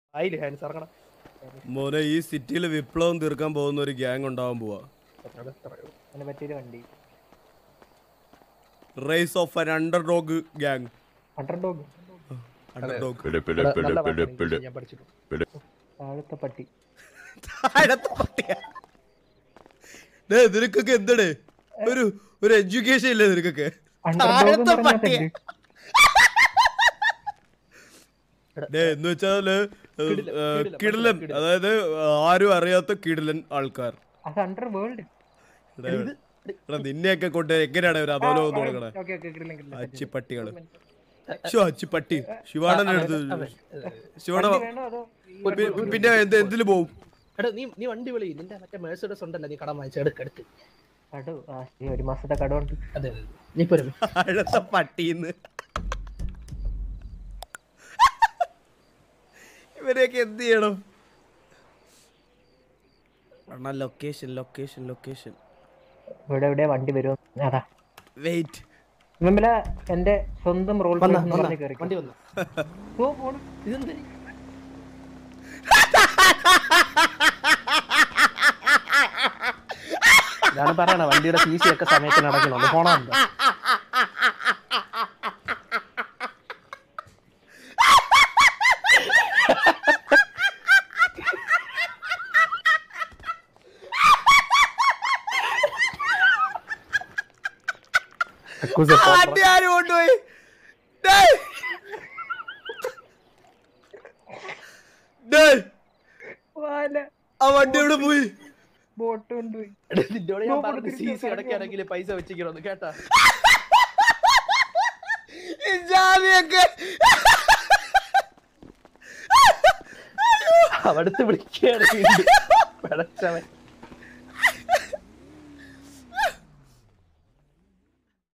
ആയില്ലേ ഹാൻസ് ഇറങ്ങണം മോനെ ഈ സിറ്റിയിൽ വിപ്ലവം തീർക്കാൻ പോകുന്ന ഒരു ഗ്യാങ് ഉണ്ടാവാൻ പോവാ അത് എത്രയോ അതിനെ പറ്റിയൊരു വണ്ടി race of an underdog gang underdog underdog ഇവിടെ നല്ല വാക്കാണ് ഞാൻ പഠിച്ചിട്ടുണ്ട് താഴത്തെ പട്ടി നിനക്കൊക്കെ എന്താണ് ഒരു ഒരു എഡ്യൂക്കേഷൻ ഇല്ലേ നിനക്കൊക്കെ അണ്ടർ താഴത്തെ ഡോഗ് പട്ടിയെ. ഡേ, എന്ന് വെച്ചാല് ഏഹ്, കിടിലൻ അതായത് ആരും അറിയാത്ത കിടിലൻ ആൾക്കാർ അത് അണ്ടർ വേൾഡ് എടാ, എടാ, നിന്നെയൊക്കെ കൊണ്ട് എങ്ങനെയാണ് ഒരു അധോലോകം തുടങ്ങണേ ഓക്കെ ഓക്കെ കിട്ടില്ല കിട്ടില്ല അച്ചിപ്പട്ടികള് ശോ അച്ചിപ്പട്ടി ശിവാണന്റെ അടുത്ത് ശിവാണ വേണോ അതോ പി- പിന്നെ എന്ത് എന്തില് പോവും എടാ നീ നീ വണ്ടി വിളി നിന്റെ മറ്റേ മേഴ്സഡസ് ഉണ്ടല്ലോ നീ കടം വാങ്ങിച്ച എടുക്ക് എടുക്ക് കടു ആ ശരി ഒരു മാസത്തെ കടമുണ്ട് അതെ അതെ നീ പോരും അടുത്ത പട്ടിന്ന് ഇവരെയൊക്കെ എന്ത് ചെയ്യണം അണ്ണാ ലൊക്കേഷൻ ലൊക്കേഷൻ ലൊക്കേഷൻ ഇവിടെ എവിടെ വണ്ടി വരും അതാ വെയിറ്റ് ഇവമ്മല എന്റെ സ്വന്തം റോൾ വന്ന എന്ന് വന്ന പറഞ്ഞ് കയറി വണ്ടി വന്നു ഓ പോണു ഇതെന്ത് ഞാൻ പറയണ വണ്ടിയുടെ സി സി ഒക്കെ സമയത്തിന് അടയ്ക്കണം പോണോ എന്താ വണ്ടി ആര് കൊണ്ടുപോയി ഡേയ്. ഡേയ്, ആ വണ്ടി എവിടെ പോയി ബോട്ട് കൊണ്ടുപോയി നിന്നോട് ഞാൻ പറഞ്ഞു സി സി അടയ്ക്കാനെങ്കിൽ പൈസ വെച്ചിരിക്കണം കേട്ടാ ഈ ജാതിയൊക്കെ അവിടുത്തെ വിളിക്കുകയാണ് പിഴച്ചവൻ